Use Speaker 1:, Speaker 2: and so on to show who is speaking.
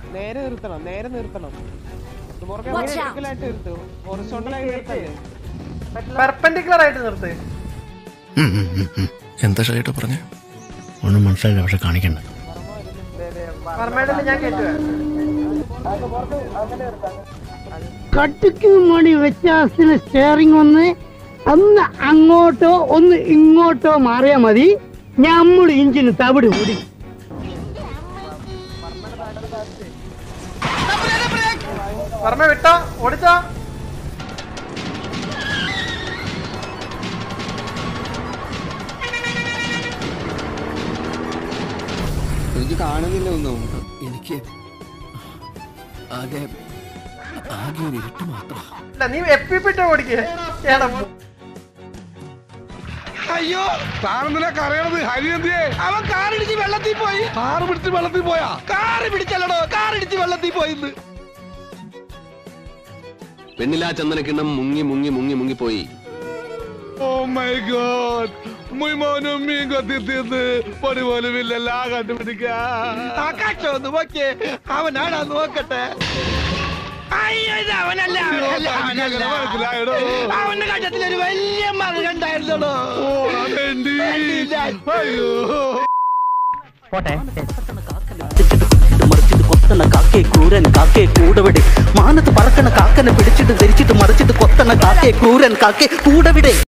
Speaker 1: നേരെ നിർത്തണം നേരെ നിർത്തണം തുമോർക്ക്
Speaker 2: Watch out.
Speaker 1: വെർട്ടിക്കലായിട്ട് നിർത്ത് ഹൊറിസോണ്ടലായിട്ട് നിർത്തല്ലേ
Speaker 3: പെർപെൻഡിക്കുലർ ആയിട്ട് നിർത്ത്
Speaker 4: എന്താ ഷൈട്ടോ പറഞ്ഞേ
Speaker 5: ഒന്നും മനസ്സിലായില്ല പക്ഷെ കാണിക്കണ്ട
Speaker 3: മർമേഡിൽ ഞാൻ കേട്ടുക
Speaker 6: കട്ടിക്ക് മണി വ്യത്യാസത്തിന് സ്റ്റിയറിംഗ് ഒന്ന് ഒന്ന് അങ്ങോട്ടോ ഒന്ന് ഇങ്ങോട്ടോ മാറിയാ മതി നമ്മൾ ഇഞ്ചിന് തവിട് കൂടി
Speaker 3: മർമ വിട്ടോ ഓടിച്ചോ
Speaker 4: എനിക്ക് കാണുന്നില്ല ഒന്നും എനിക്ക് ആകെ ആകെ ഒരു ഇരുട്ട് മാത്രം
Speaker 3: ഇല്ല നീ എപ്പിപ്പിട്ട് ഓടിക്കേ ഏടാ
Speaker 7: അയ്യോ താനെന്തിനാ കരയണത് ഹരി എന്തിയെ അവൻ കാറിടിച്ച് വെള്ളത്തിൽ പോയി കാറ് പിടിച്ച് വെള്ളത്തിൽ പോയാ കാറ് പിടിച്ചല്ലടോ കാറിടിച്ച് വെള്ളത്തിൽ പോയിന്ന്
Speaker 4: വെണ്ണിലാ ചന്ദനക്കിണ്ണം മുങ്ങി മുങ്ങി മുങ്ങി മുങ്ങിപ്പോയി
Speaker 7: ഓ മൈ ഗോഡ് മുയ് മോനും മീൻ കൊത്തി തിന്ന് പൊടി പോലും ഇല്ലല്ല കണ്ടുപിടിക്കാ നോക്കിയേ അവനാടാ നോക്കട്ടെ അയ്യോ ഇത് അവനല്ല അവനല്ല അവനല്ല അവന്റെ കണ്ടത്തിൽ ഒരു വലിയ മറുക ഉണ്ടായിരുന്നോ അയ്യോ
Speaker 8: മറിച്ചിട്ട് കൊത്തണ കാക്കേ ക്രൂരൻ കാക്കേ കൂടവിടെ മാനത്ത് പറക്കണ കാക്കനെ പിടിച്ചിട്ട് ധരിച്ചിട്ട് മറിച്ചിട്ട് കൊത്തണ കാക്കേ ക്രൂരൻ കാക്കേ കൂടവിടെ